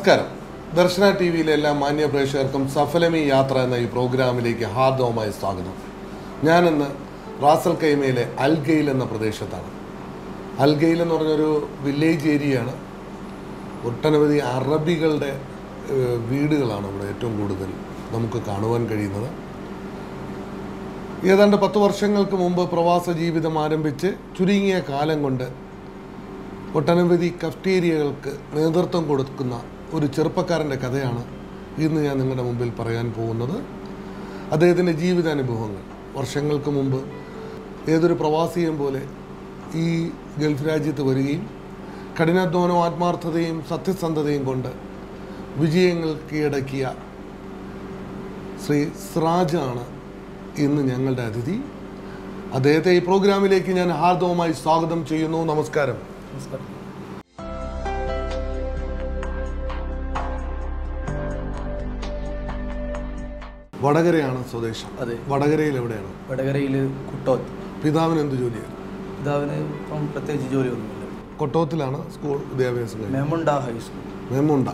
നമസ്കാരം ദർശന ടി വിയിലെ എല്ലാ മാന്യ പ്രേക്ഷകർക്കും സഫലമി യാത്ര എന്ന ഈ പ്രോഗ്രാമിലേക്ക് ഹാർദവമായ സ്വാഗതം ഞാനിന്ന് റാസൽ കൈമയിലെ അൽഗെയിൽ എന്ന പ്രദേശത്താണ് അൽഗെയിൽ എന്ന് പറഞ്ഞൊരു വില്ലേജ് ഏരിയയാണ് ഒട്ടനവധി അറബികളുടെ ഏഹ്, വീടുകളാണ് ഇവിടെ ഏറ്റവും കൂടുതൽ നമുക്ക് കാണുവാൻ കഴിയുന്നത് ഏതാണ്ട് പത്ത് വർഷങ്ങൾക്ക് മുമ്പ് പ്രവാസ ജീവിതം ആരംഭിച്ച് ചുരുങ്ങിയ കാലം കൊണ്ട് ഒട്ടനവധി കഫ്റ്റീരിയകൾക്ക് നേതൃത്വം കൊടുക്കുന്ന ഒരു ചെറുപ്പക്കാരൻ്റെ കഥയാണ് ഇന്ന് ഞാൻ നിങ്ങളുടെ മുമ്പിൽ പറയാൻ പോകുന്നത് അദ്ദേഹത്തിൻ്റെ ജീവിതാനുഭവങ്ങൾ വർഷങ്ങൾക്ക് മുമ്പ് ഏതൊരു പ്രവാസിയും പോലെ ഈ ഗൾഫ് രാജ്യത്ത് വരികയും കഠിനാധ്വാനവും ആത്മാർത്ഥതയും സത്യസന്ധതയും കൊണ്ട് വിജയങ്ങൾ കീഴടക്കിയ ശ്രീ സിറാജാണ് ഇന്ന് ഞങ്ങളുടെ അതിഥി അദ്ദേഹത്തെ ഈ പ്രോഗ്രാമിലേക്ക് ഞാൻ ഹാർദവമായി സ്വാഗതം ചെയ്യുന്നു നമസ്കാരം നമസ്കാരം വടകരയാണ് സ്വദേശം അതെ വടകരയിൽ എവിടെയാണ് വടകരയിൽ കുട്ടോത്ത് പിതാവിന് എന്ത് ജോലിയാണ് പിതാവിന് ഇപ്പം പ്രത്യേകിച്ച് ജോലിയൊന്നുമില്ല കൊട്ടോത്തിലാണ് സ്കൂൾ വിദ്യാഭ്യാസം കഴിഞ്ഞത് മെമുണ്ട ഹൈസ്കൂൾ മെമുണ്ട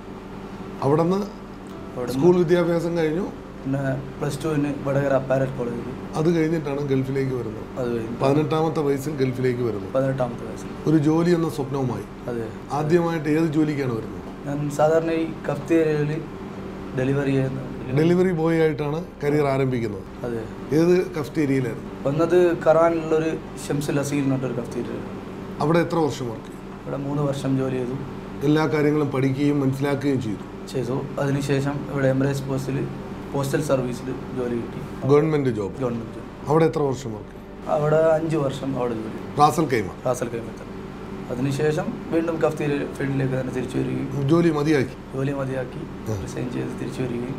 അവിടെ നിന്ന് അവിടെ സ്കൂൾ വിദ്യാഭ്യാസം കഴിഞ്ഞു പിന്നെ പ്ലസ് ടുവിന് വടകര അപ്പാരൽ കോളേജിൽ അത് കഴിഞ്ഞിട്ടാണ് ഗൾഫിലേക്ക് വരുന്നത് അത് കഴിഞ്ഞ് പതിനെട്ടാമത്തെ വയസ്സിൽ ഗൾഫിലേക്ക് വരുന്നു പതിനെട്ടാമത്തെ വയസ്സിൽ ഒരു ജോലി എന്ന സ്വപ്നവുമായി അതെ ആദ്യമായിട്ട് ഏത് ജോലിക്കാണ് വരുന്നത് ഞാൻ സാധാരണ ഈ കഫ്തേരിയയിൽ ഡെലിവറി ചെയ്യുന്ന ഡെലിവറി ബോയ് ആയിട്ടാണ് കരിയർ ആരംഭിക്കുന്നത് അതെ ഏത് കഫ്റ്റേരിയയിലായിരുന്നു വന്നത് കറാനിലുള്ളൊരു ഷംസുൽ അസീൽ എന്ന് പറഞ്ഞൊരു കഫ്തേരിയ അവിടെ എത്ര വർഷം വർക്ക് ചെയ്തു ഇവിടെ മൂന്ന് വർഷം ജോലി ചെയ്തു എല്ലാ കാര്യങ്ങളും പഠിക്കുകയും മനസ്സിലാക്കുകയും ചെയ്തു ചെയ്തു അതിനുശേഷം ഇവിടെ എംബ്രേസ് പോസ്റ്റിൽ പോസ്റ്റൽ സർവീസിൽ ജോലി കിട്ടി ഗവൺമെൻറ് ജോബ് ഗവൺമെൻറ് ജോലി അവിടെ എത്ര വർഷം വർക്ക് ചെയ്തു അവിടെ അഞ്ച് വർഷം അവിടെ ജോലി ചെയ്തു. റാസൽ കൈമ റാസൽ കൈമത്ത് അതിനുശേഷം വീണ്ടും കഫ്തീരി ഫീൽഡിലേക്ക് തന്നെ തിരിച്ചു വരികയും ജോലി മതിയാക്കി ജോലി മതിയാക്കി റിസൈൻ ചെയ്ത് തിരിച്ചു വരികയും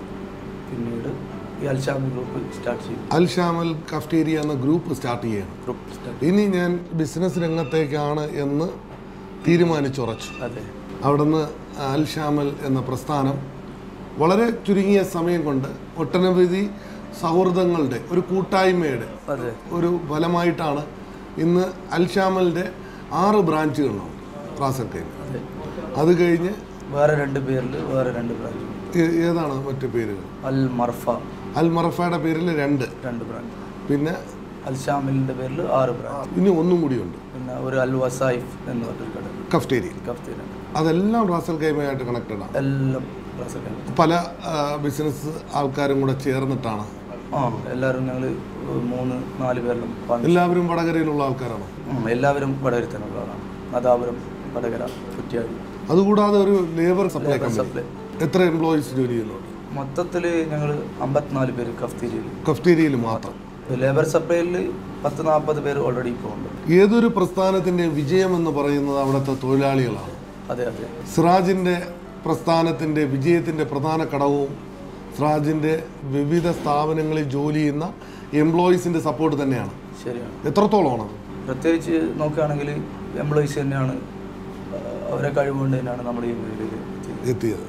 പിന്നീട് ഈ അൽഷാമി ഗ്രൂപ്പ് സ്റ്റാർട്ട് ചെയ്തു അൽ ഷാമൽ കഫ്റ്റേരിയ എന്ന ഗ്രൂപ്പ് സ്റ്റാർട്ട് ചെയ്യണം ഗ്രൂപ്പ് സ്റ്റാർട്ട് ഇനി ഞാൻ ബിസിനസ് രംഗത്തേക്കാണ് എന്ന് തീരുമാനിച്ചുറച്ചു അതെ അവിടുന്ന് അൽ ഷാമൽ എന്ന പ്രസ്ഥാനം വളരെ ചുരുങ്ങിയ സമയം കൊണ്ട് ഒട്ടനവധി സൗഹൃദങ്ങളുടെ ഒരു കൂട്ടായ്മയുടെ അതെ ഒരു ഫലമായിട്ടാണ് ഇന്ന് അൽ ഷാമലിൻ്റെ ആറ് ബ്രാഞ്ചുകളുണ്ട് റാസൽ കൈമ അതെ അത് കഴിഞ്ഞ് വേറെ രണ്ട് പേരിൽ വേറെ രണ്ട് ബ്രാഞ്ച് ഏ- ഏതാണ് മറ്റു പേരുകൾ അൽ മർഫ അൽ മറഫയുടെ പേരിൽ രണ്ട് രണ്ട് ബ്രാഞ്ച് പിന്നെ അൽ ഷാമിലിൻ്റെ പേരിൽ ആറ് ബ്രാഞ്ച് ഇനി ഒന്നും കൂടിയുണ്ട് പിന്നെ ഒരു അൽ വസായിഫ് എന്ന് പറഞ്ഞൊരു കട കഫ്റ്റേരിയ കഫ്തീരി അതെല്ലാം റാസൽ കൈമയായിട്ട് കണക്റ്റഡ് ആണ് എല്ലാം റാസൽ കൈമത്ത് പല ബിസിനസ് ആൾക്കാരും കൂടെ ചേർന്നിട്ടാണ് ആ എല്ലാവരും ഞങ്ങൾ മൂന്ന് നാല് പേരിലും പങ്ക് എല്ലാവരും വടകരയിലുള്ള ആൾക്കാരാണ് ഉം, എല്ലാവരും വടകര തന്നെയുള്ളവരാണ് അതാപുരം വടകര കുറ്റ്യാടി അതുകൂടാതെ ഒരു ലേബർ സപ്ലൈ കമ്പനി സപ്ലൈ എത്ര എംപ്ലോയീസ് ജോലി ചെയ്യുന്നുണ്ട് മൊത്തത്തിൽ ഞങ്ങൾ അമ്പത്തിനാല് പേര് കഫ്തീരിയയിൽ കഫ്റ്റേരിയയിൽ മാത്രം ലേബർ സപ്ലൈയിൽ പത്ത് നാൽപ്പത് പേര് ഓൾറെഡി ഇപ്പോൾ ഉണ്ട് ഏതൊരു പ്രസ്ഥാനത്തിൻ്റെ വിജയം എന്ന് പറയുന്നത് അവിടുത്തെ തൊഴിലാളികളാണ് അതെ അതെ സിറാജിൻ്റെ പ്രസ്ഥാനത്തിൻ്റെ വിജയത്തിൻ്റെ പ്രധാന ഘടകവും സിറാജിൻ്റെ വിവിധ സ്ഥാപനങ്ങളിൽ ജോലി ചെയ്യുന്ന എംപ്ലോയീസിൻ്റെ സപ്പോർട്ട് തന്നെയാണ് ശരിയാണ് എത്രത്തോളമാണ് അത്? പ്രത്യേകിച്ച് നോക്കുകയാണെങ്കിൽ എംപ്ലോയീസ് തന്നെയാണ് ആ, അവരെ കഴിവുകൊണ്ട് തന്നെയാണ് നമ്മുടെ ഈ മേഖലയിൽ എത്തിയത് എത്തിയത്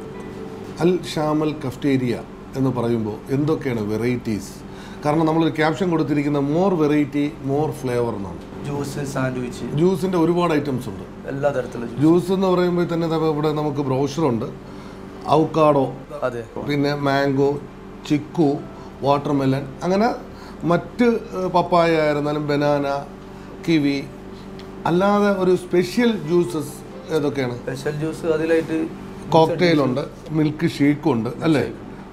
അൽ ഷാമൽ കഫ്റ്റേരിയ എന്ന് പറയുമ്പോൾ എന്തൊക്കെയാണ് വെറൈറ്റീസ് കാരണം നമ്മളൊരു ക്യാപ്ഷൻ കൊടുത്തിരിക്കുന്ന മോർ വെറൈറ്റി മോർ ഫ്ലേവർ എന്നാണ് ജ്യൂസ് സാൻഡ്വിച്ച് ജ്യൂസിൻ്റെ ഒരുപാട് ഐറ്റംസ് ഉണ്ട് എല്ലാ തരത്തിലുള്ള ജ്യൂസ് ജ്യൂസ് എന്ന് പറയുമ്പോൾ തന്നെ ദാ ഇവിടെ നമുക്ക് ബ്രോഷറുണ്ട് ഔക്കാഡോ അതെ പിന്നെ മാംഗോ ചിക്കു വാട്ടർമെലൺ അങ്ങനെ മറ്റ് ഏഹ്, പപ്പായ ആയിരുന്നാലും ബനാന കിവി അല്ലാതെ ഒരു സ്പെഷ്യൽ ജ്യൂസസ് ഏതൊക്കെയാണ് സ്പെഷ്യൽ ജ്യൂസ് അതിലായിട്ട് കോക്ടെയിലുണ്ട് മിൽക്ക് ഷേക്കുണ്ട് അല്ലേ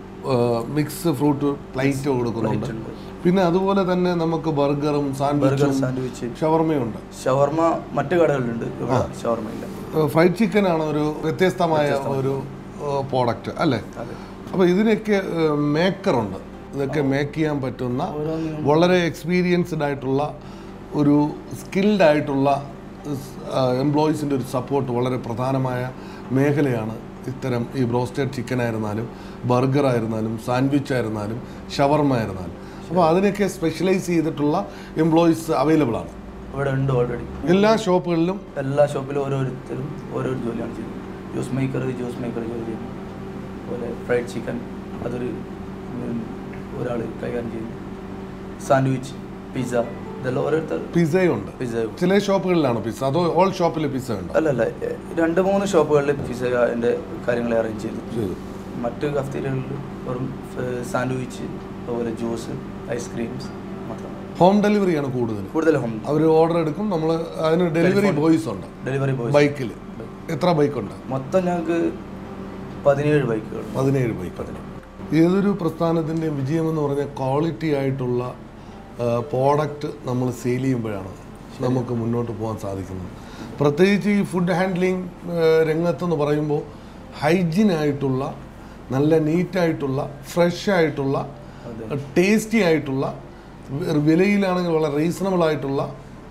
മിക്സ് ഫ്രൂട്ട് പ്ലേറ്റ് കൊടുക്കുന്നുണ്ട് ഉണ്ട്. പിന്നെ അതുപോലെ തന്നെ നമുക്ക് ബർഗറും ബർഗർ സാൻഡ്വിച്ചും സാൻഡ്വിച്ച് ഷവർമയുണ്ട് ഷവർമ മറ്റു കടകളിലുണ്ട് ഇവിടെ ഷവർമ ഇല്ല ഫ്രൈഡ് ചിക്കൻ ആണ് ഒരു വ്യത്യസ്തമായ ഒരു പ്രോഡക്റ്റ് അല്ലേ അതെ അപ്പോൾ ഇതിനൊക്കെ മേക്കറുണ്ട് ഇതൊക്കെ മേക്ക് ചെയ്യാൻ പറ്റുന്ന ഓരോന്നിനും വളരെ എക്സ്പീരിയൻസ്ഡ് ആയിട്ടുള്ള ഒരു സ്കിൽഡ് ആയിട്ടുള്ള എംപ്ലോയീസിൻ്റെ ഒരു സപ്പോർട്ട് വളരെ പ്രധാനമായ മേഖലയാണ് ഇത്തരം ഈ ബ്രോസ്റ്റഡ് ചിക്കൻ ആയിരുന്നാലും ബർഗർ ആയിരുന്നാലും സാൻഡ്വിച്ച് ആയിരുന്നാലും ഷവർമ ആയിരുന്നാലും അപ്പോൾ അതിനൊക്കെ സ്പെഷ്യലൈസ് ചെയ്തിട്ടുള്ള എംപ്ലോയീസ് അവൈലബിൾ ആണ് ഇവിടെ ഉണ്ട് ഓൾറെഡി എല്ലാ ഷോപ്പുകളിലും എല്ലാ ഷോപ്പിലും ഓരോരുത്തരും ഓരോ ജോലിയാണ് ചെയ്യുന്നത് ജ്യൂസ് മേക്കർ ജ്യൂസ് മേക്കർ ജോലി ചെയ്യുന്നു അതുപോലെ ഫ്രൈഡ് ചിക്കൻ അതൊരു ഒരാൾ കൈകാര്യം ചെയ്യുന്നു സാൻഡ്വിച്ച് പിസ്സ ഇതെല്ലാം ഓരോരുത്തർ പിസയും ഉണ്ട് പിസ്സ ചില ഷോപ്പുകളിലാണ് പിസ്സ അതോ ഓൾ ഷോപ്പിൽ പിസ്സ ഉണ്ട് അല്ല അല്ല എ, രണ്ട് മൂന്ന് ഷോപ്പുകളിൽ പിസ്സ എൻ്റെ കാര്യങ്ങളെ അറേഞ്ച് ചെയ്തു ചെയ്തു മറ്റ് കഫ്തീരിയകളിൽ വെറും സാൻഡ്വിച്ച് അതുപോലെ ജ്യൂസ് ഐസ്ക്രീംസ് മാത്രം ഹോം ഡെലിവറിയാണ് കൂടുതൽ കൂടുതൽ ഹോം അവർ ഓർഡർ എടുക്കും നമ്മൾ അതിന് ഡെലിവറി ബോയ്സ് ഉണ്ട് ഡെലിവറി ബോയ്സ് ബൈക്കിൽ എത്ര ബൈക്കുണ്ട് മൊത്തം ഞങ്ങൾക്ക് പതിനേഴ് ബൈക്കുകൾ പതിനേഴ് ബൈക്ക് ഏതൊരു പ്രസ്ഥാനത്തിൻ്റെയും വിജയം എന്ന് പറഞ്ഞാൽ ക്വാളിറ്റി ആയിട്ടുള്ള പ്രോഡക്റ്റ് നമ്മൾ സെയിൽ ചെയ്യുമ്പോഴാണ് നമുക്ക് മുന്നോട്ട് പോകാൻ സാധിക്കുന്നത് പ്രത്യേകിച്ച് ഈ ഫുഡ് ഹാൻഡ്ലിങ് രംഗത്തെന്ന് പറയുമ്പോൾ ഹൈജീൻ ആയിട്ടുള്ള നല്ല നീറ്റായിട്ടുള്ള ഫ്രഷ് ആയിട്ടുള്ള ടേസ്റ്റി ആയിട്ടുള്ള വി- വിലയിലാണെങ്കിൽ വളരെ റീസണബിൾ ആയിട്ടുള്ള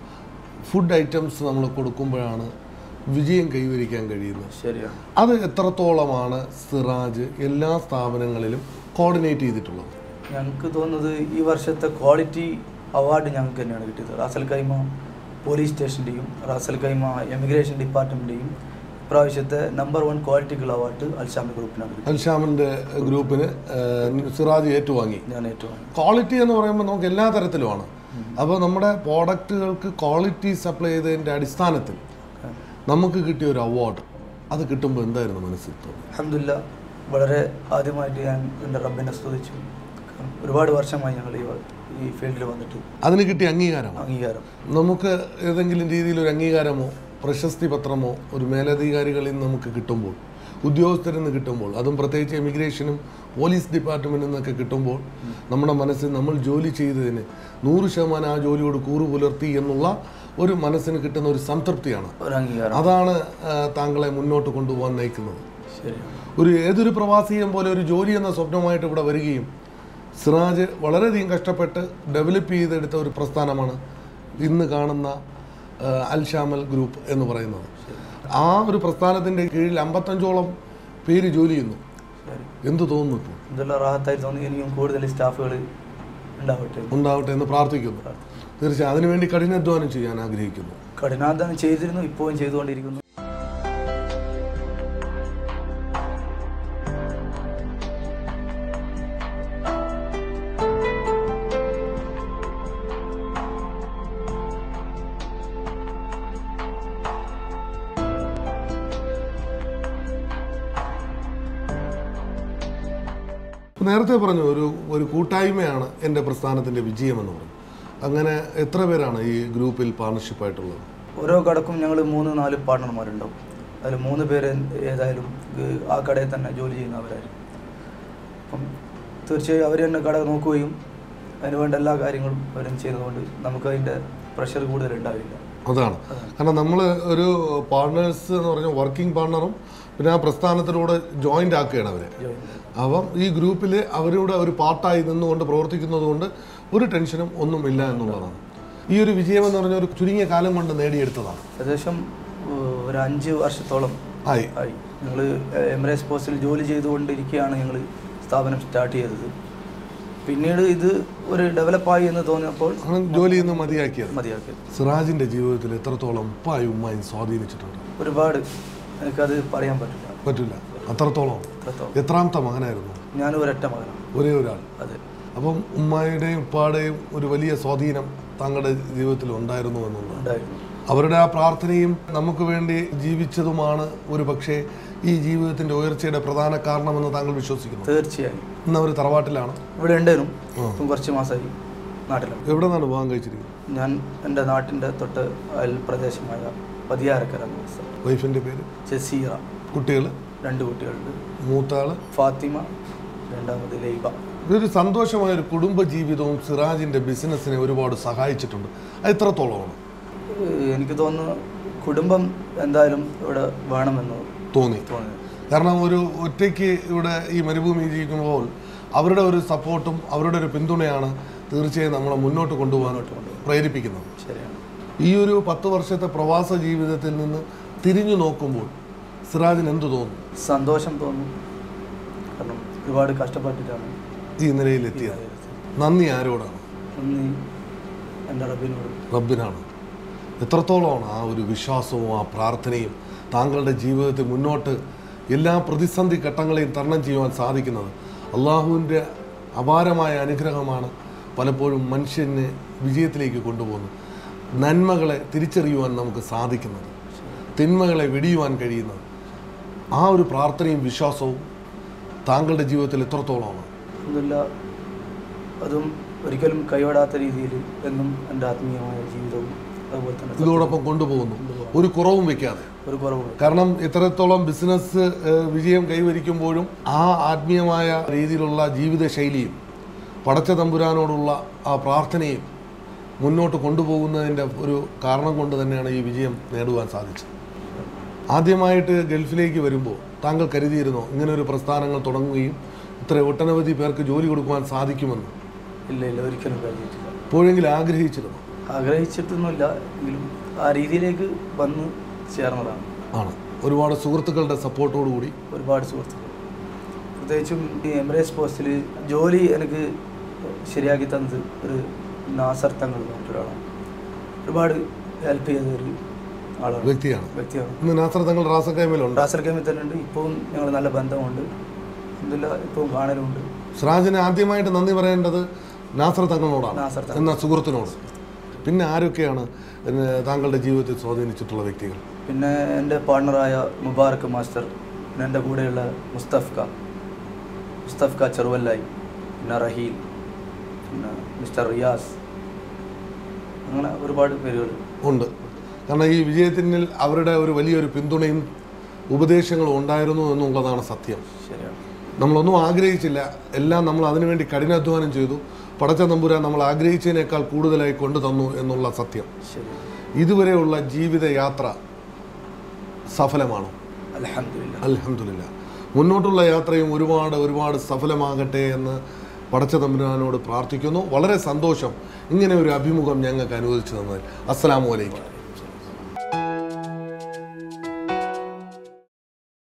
ഫുഡ് ഐറ്റംസ് നമ്മൾ കൊടുക്കുമ്പോഴാണ് വിജയം കൈവരിക്കാൻ കഴിയുന്നത് ശരിയാണ് അത് എത്രത്തോളമാണ് സിറാജ് എല്ലാ സ്ഥാപനങ്ങളിലും കോർഡിനേറ്റ് ചെയ്തിട്ടുള്ളത് ഞങ്ങൾക്ക് തോന്നുന്നത് ഈ വർഷത്തെ ക്വാളിറ്റി അവാർഡ് ഞങ്ങൾക്ക് തന്നെയാണ് കിട്ടിയത് റാസൽ കൈമ പോലീസ് സ്റ്റേഷൻ്റെയും റാസൽ കൈമ എമിഗ്രേഷൻ ഡിപ്പാർട്ട്മെൻറ്റിൻ്റെയും ഇപ്രാവശ്യത്തെ നമ്പർ വൺ ക്വാളിറ്റിക്കുള്ള അവാർഡ് അൽഷാമി ഗ്രൂപ്പിനാണ് കിട്ടിയത് അൽഷാമിൻ്റെ ഗ്രൂപ്പിന് ഏഹ്, സിറാജ് ഏറ്റുവാങ്ങി ഞാൻ ഏറ്റവും ക്വാളിറ്റി എന്ന് പറയുമ്പോൾ നമുക്ക് എല്ലാ തരത്തിലുമാണ് അപ്പോൾ നമ്മുടെ പ്രോഡക്റ്റുകൾക്ക് ക്വാളിറ്റി സപ്ലൈ ചെയ്തതിൻ്റെ അടിസ്ഥാനത്തിൽ നമുക്ക് കിട്ടിയ ഒരു അവാർഡ് അത് കിട്ടുമ്പോൾ എന്തായിരുന്നു മനസ്സിൽ തോന്നി അഹമ്മദില്ല വളരെ ആദ്യമായിട്ട് ഞാൻ എൻ്റെ റബ്ബിനെ സ്തുതിച്ചു കാരണം ഒരുപാട് വർഷമായി ഞങ്ങൾ ഈ വ- ഈ ഫീൽഡിൽ വന്നിട്ട് അതിന് കിട്ടിയ അംഗീകാരമാണ് അംഗീകാരം നമുക്ക് ഏതെങ്കിലും രീതിയിൽ ഒരു അംഗീകാരമോ പ്രശസ്തി പത്രമോ ഒരു മേലധികാരികളിൽ നിന്ന് നമുക്ക് കിട്ടുമ്പോൾ ഉദ്യോഗസ്ഥരിൽ നിന്ന് കിട്ടുമ്പോൾ അതും പ്രത്യേകിച്ച് എമിഗ്രേഷനും പോലീസ് ഡിപ്പാർട്ട്മെൻറ്റിൽ നിന്നൊക്കെ കിട്ടുമ്പോൾ നമ്മുടെ മനസ്സിൽ നമ്മൾ ജോലി ചെയ്തതിന് നൂറ് ശതമാനം ആ ജോലിയോട് കൂറു പുലർത്തി എന്നുള്ള ഒരു മനസ്സിന് കിട്ടുന്ന ഒരു സംതൃപ്തിയാണ് ഒരു അംഗീകാരം അതാണ് ആ, താങ്കളെ മുന്നോട്ട് കൊണ്ടുപോകാൻ നയിക്കുന്നത് ശരിയാണ് ഒരു ഏതൊരു പ്രവാസിയും പോലെ ഒരു ജോലി എന്ന സ്വപ്നമായിട്ട് ഇവിടെ വരികയും സിറാജ് വളരെയധികം കഷ്ടപ്പെട്ട് ഡെവലപ്പ് ചെയ്തെടുത്ത ഒരു പ്രസ്ഥാനമാണ് ഇന്ന് കാണുന്ന ആ, അൽ ഷാമൽ ഗ്രൂപ്പ് എന്ന് പറയുന്നത് ആ ഒരു പ്രസ്ഥാനത്തിൻ്റെ കീഴിൽ അമ്പത്തഞ്ചോളം പേര് ജോലി ചെയ്യുന്നു ശരി എന്തു തോന്നുന്നു ഇപ്പോൾ ഇതെല്ലാം റാഹത്തായി തോന്നി ഇനിയും കൂടുതൽ സ്റ്റാഫുകൾ ഉണ്ടാവട്ടെ ഉണ്ടാവട്ടെ എന്ന് പ്രാർത്ഥിക്കുന്നു തീർച്ചയായും അതിനുവേണ്ടി കഠിനാധ്വാനം ചെയ്യാൻ ആഗ്രഹിക്കുന്നു കഠിനാധ്വാനം ചെയ്തിരുന്നു ഇപ്പോഴും ചെയ്തുകൊണ്ടിരിക്കുന്നു നേരത്തെ പറഞ്ഞു ഒരു ഒരു കൂട്ടായ്മയാണ് എൻ്റെ പ്രസ്ഥാനത്തിൻ്റെ വിജയമെന്ന് പറഞ്ഞു അങ്ങനെ എത്ര പേരാണ് ഈ ഗ്രൂപ്പിൽ പാർട്ണർഷിപ്പായിട്ടുള്ളത് ഓരോ കടക്കും ഞങ്ങൾ മൂന്ന് നാല് പാർട്ണർമാരുണ്ടാവും അതിൽ മൂന്ന് പേര് ഏതായാലും ഇത് ആ കടയിൽ തന്നെ ജോലി ചെയ്യുന്നവരായിരിക്കും അപ്പം തീർച്ചയായും അവർ തന്നെ കട നോക്കുകയും അതിന് വേണ്ട എല്ലാ കാര്യങ്ങളും അവരും ചെയ്യുന്നതുകൊണ്ട് നമുക്ക് അതിൻ്റെ പ്രഷർ കൂടുതൽ ഉണ്ടാവില്ല അതാണ് കാരണം നമ്മൾ ഒരു പാർട്ട്നേഴ്സ് എന്ന് പറഞ്ഞാൽ വർക്കിംഗ് പാർട്ണറും പിന്നെ ആ പ്രസ്ഥാനത്തിലൂടെ ജോയിൻ്റ് ആക്കുകയാണ് അവരെ ജോയിൻ അപ്പം ഈ ഗ്രൂപ്പിൽ അവരുടെ ഒരു പാർട്ടായി നിന്നുകൊണ്ട് പ്രവർത്തിക്കുന്നത് കൊണ്ട് ഒരു ടെൻഷനും ഒന്നുമില്ല എന്നുള്ളതാണ് ഈ ഒരു വിജയം എന്ന് പറഞ്ഞാൽ ഒരു ചുരുങ്ങിയ കാലം കൊണ്ട് നേടിയെടുത്തതാണ് ഏകദേശം ഏഹ്, ഒരു അഞ്ച് വർഷത്തോളം ആയി ആയി ഞങ്ങൾ എമിറേറ്റ്സ് പോസ്റ്റിൽ ജോലി ചെയ്തുകൊണ്ടിരിക്കുകയാണ് ഞങ്ങൾ സ്ഥാപനം സ്റ്റാർട്ട് ചെയ്തത് പിന്നീട് ഇത് ഒരു ഡെവലപ്പായി എന്ന് തോന്നിയപ്പോൾ അങ്ങനെ ജോലി നിന്ന് മതിയാക്കിയത് മതിയാക്കിയത് സിറാജിൻ്റെ ജീവിതത്തിൽ എത്രത്തോളം ഉപ്പായും ഉമ്മായും സ്വാധീനിച്ചിട്ടുണ്ട് ഒരുപാട് എനിക്കത് പറയാൻ പറ്റില്ല പറ്റില്ല അത്രത്തോളം അത്രത്തോളം എത്രാമത്തെ മകനായിരുന്നു ഞാൻ ഒരൊറ്റ മകനാണ് ഒരേ ഒരാൾ അതെ അപ്പം ഉമ്മായുടെയും ഉപ്പായുടെയും ഒരു വലിയ സ്വാധീനം താങ്കളുടെ ജീവിതത്തിൽ ഉണ്ടായിരുന്നു എന്നുള്ളതാണ് ഉണ്ടായിരുന്നു അവരുടെ ആ പ്രാർത്ഥനയും നമുക്ക് വേണ്ടി ജീവിച്ചതുമാണ് ഒരു പക്ഷേ ഈ ജീവിതത്തിന്റെ ഉയർച്ചയുടെ പ്രധാന കാരണമെന്ന് താങ്കൾ വിശ്വസിക്കുന്നു തീർച്ചയായും ഇന്ന് അവർ തറവാട്ടിലാണ് ഇവിടെ ഉണ്ടായിരുന്നു ആ. ഇപ്പം കുറച്ച് മാസമായി നാട്ടിലാണ് എവിടെ നിന്നാണ് വിവാഹം കഴിച്ചിരിക്കുന്നത് ഞാൻ എൻ്റെ നാട്ടിൻ്റെ തൊട്ട് അയൽ പ്രദേശമായ പതിയാരക്കര എന്ന സ്ഥലം വൈഫിന്റെ പേര് ജസീറ കുട്ടികൾ രണ്ട് കുട്ടികളുണ്ട് മൂത്താള് ഫാത്തിമ രണ്ടാമത് ലൈബ ഇതൊരു സന്തോഷമായ ഒരു കുടുംബ ജീവിതവും സിറാജിന്റെ ബിസിനസ്സിനെ ഒരുപാട് സഹായിച്ചിട്ടുണ്ട് അത് എത്രത്തോളമാണ് ഏഹ് എനിക്ക് തോന്നുന്നു കുടുംബം എന്തായാലും ഇവിടെ വേണമെന്ന് തോന്നി തോന്നി കാരണം ഒരു ഒറ്റയ്ക്ക് ഇവിടെ ഈ മരുഭൂമി ജീവിക്കുമ്പോൾ അവരുടെ ഒരു സപ്പോർട്ടും അവരുടെ ഒരു പിന്തുണയാണ് തീർച്ചയായും നമ്മളെ മുന്നോട്ട് കൊണ്ടുപോകാൻ പ്രേരിപ്പിക്കുന്നത് ശരിയാണ് ഈ ഒരു പത്ത് വർഷത്തെ പ്രവാസ ജീവിതത്തിൽ നിന്ന് തിരിഞ്ഞു നോക്കുമ്പോൾ സിറാജിന് എന്തു തോന്നുന്നു സന്തോഷം തോന്നും കാരണം ഒരുപാട് കഷ്ടപ്പെട്ടിട്ടാണ് ഈ നിലയിലെത്തിയത് നന്ദി ആരോടാണ് നന്ദി എൻ്റെ റബ്ബിനോട് റബ്ബിനാണ് എത്രത്തോളമാണ് ആ ഒരു വിശ്വാസവും ആ പ്രാർത്ഥനയും താങ്കളുടെ ജീവിതത്തിൽ മുന്നോട്ട് എല്ലാ പ്രതിസന്ധി ഘട്ടങ്ങളെയും തരണം ചെയ്യുവാൻ സാധിക്കുന്നത് അള്ളാഹുവിൻ്റെ അപാരമായ അനുഗ്രഹമാണ് പലപ്പോഴും മനുഷ്യനെ വിജയത്തിലേക്ക് കൊണ്ടുപോകുന്നത് നന്മകളെ തിരിച്ചറിയുവാൻ നമുക്ക് സാധിക്കുന്നത് തിന്മകളെ വെടിയുവാൻ കഴിയുന്നത് ആ ഒരു പ്രാർത്ഥനയും വിശ്വാസവും താങ്കളുടെ ജീവിതത്തിൽ എത്രത്തോളമാണ് അൽഹംദുലില്ല അതും ഒരിക്കലും കൈവിടാത്ത രീതിയിൽ എന്നും എൻ്റെ ആത്മീയമായ ജീവിതവും അതുപോലെ തന്നെ ഇതോടൊപ്പം കൊണ്ടുപോകുന്നു ഒരു കുറവും വെക്കാതെ ഒരു കുറവും കാരണം ഇത്രത്തോളം ബിസിനസ് ഏഹ്, വിജയം കൈവരിക്കുമ്പോഴും ആ ആത്മീയമായ രീതിയിലുള്ള ജീവിത ശൈലിയും പടച്ച തമ്പുരാനോടുള്ള ആ പ്രാർത്ഥനയും മുന്നോട്ട് കൊണ്ടുപോകുന്നതിൻ്റെ ഒരു കാരണം കൊണ്ട് തന്നെയാണ് ഈ വിജയം നേടുവാൻ സാധിച്ചത് ആദ്യമായിട്ട് ഗൾഫിലേക്ക് വരുമ്പോൾ താങ്കൾ കരുതിയിരുന്നോ ഇങ്ങനെ ഒരു പ്രസ്ഥാനങ്ങൾ തുടങ്ങുകയും ഇത്ര ഒട്ടനവധി പേർക്ക് ജോലി കൊടുക്കുവാൻ സാധിക്കുമെന്ന് ഇല്ല ഇല്ല ഒരിക്കലും കഴിഞ്ഞിട്ടില്ല എപ്പോഴെങ്കിലും ആഗ്രഹിച്ചിരുന്നു ആഗ്രഹിച്ചിട്ടൊന്നുമില്ല എങ്കിലും ആ രീതിയിലേക്ക് വന്ന് ചേർന്നതാണ് ആണ് ഒരുപാട് സുഹൃത്തുക്കളുടെ സപ്പോർട്ടോടു കൂടി ഒരുപാട് സുഹൃത്തുക്കൾ പ്രത്യേകിച്ചും ഈ എമിറേറ്റ്സ് പോസ്റ്റിൽ ജോലി എനിക്ക് ശരിയാക്കി തന്നത് ഒരു നാസർ തങ്ങൾ എന്ന് പറഞ്ഞിട്ടൊരാളാണ് ഒരുപാട് ഹെൽപ്പ് ചെയ്ത ഒരു ആളാണ് വ്യക്തിയാണ് വ്യക്തിയാണ് ഇന്ന് നാസർ തങ്ങൾ റാസക്കൈമയിലുണ്ട് റാസർ ഗെയിമിൽ തന്നെ ഉണ്ട് ഇപ്പവും ഞങ്ങൾ നല്ല ബന്ധമുണ്ട് എന്തില്ല ഇപ്പവും കാണലുണ്ട് സിറാജിന് ആദ്യമായിട്ട് നന്ദി പറയേണ്ടത് നാസർ തങ്ങളോടാണ് നാസർ തങ്ങൾ. എന്ന സുഹൃത്തിനോട് പിന്നെ ആരൊക്കെയാണ് ഇന്ന് താങ്കളുടെ ജീവിതത്തിൽ സ്വാധീനിച്ചിട്ടുള്ള വ്യക്തികൾ പിന്നെ എൻ്റെ പാർട്ണറായ മുബാറക്ക് മാസ്റ്റർ പിന്നെ എൻ്റെ കൂടെയുള്ള മുസ്തഫ്ക മുസ്തഫ്ക ചെറുവല്ലായി പിന്നെ റഹീൽ പിന്നെ മിസ്റ്റർ റിയാസ് അങ്ങനെ ഒരുപാട് പേരുകൾ ഉണ്ട് കാരണം ഈ വിജയത്തിനിൽ അവരുടെ ഒരു വലിയൊരു പിന്തുണയും ഉപദേശങ്ങളും ഉണ്ടായിരുന്നു എന്നുള്ളതാണ് സത്യം ശരിയാണ് നമ്മളൊന്നും ആഗ്രഹിച്ചില്ല എല്ലാം നമ്മൾ അതിനുവേണ്ടി കഠിനാധ്വാനം ചെയ്തു പടച്ച നമ്പുരാൻ നമ്മൾ ആഗ്രഹിച്ചതിനേക്കാൾ കൂടുതലായി കൊണ്ടു തന്നു എന്നുള്ള സത്യം ശരി ഇതുവരെയുള്ള ജീവിതയാത്ര സഫലമാണോ അലഹമില്ല അലഹമില്ല മുന്നോട്ടുള്ള യാത്രയും ഒരുപാട് ഒരുപാട് സഫലമാകട്ടെ എന്ന് പടച്ച തമ്പുരാനോട് പ്രാർത്ഥിക്കുന്നു വളരെ സന്തോഷം ഇങ്ങനെ ഒരു അഭിമുഖം ഞങ്ങൾക്ക് അനുവദിച്ചു തന്നതിൽ അസ്സലാമു അലൈക്കും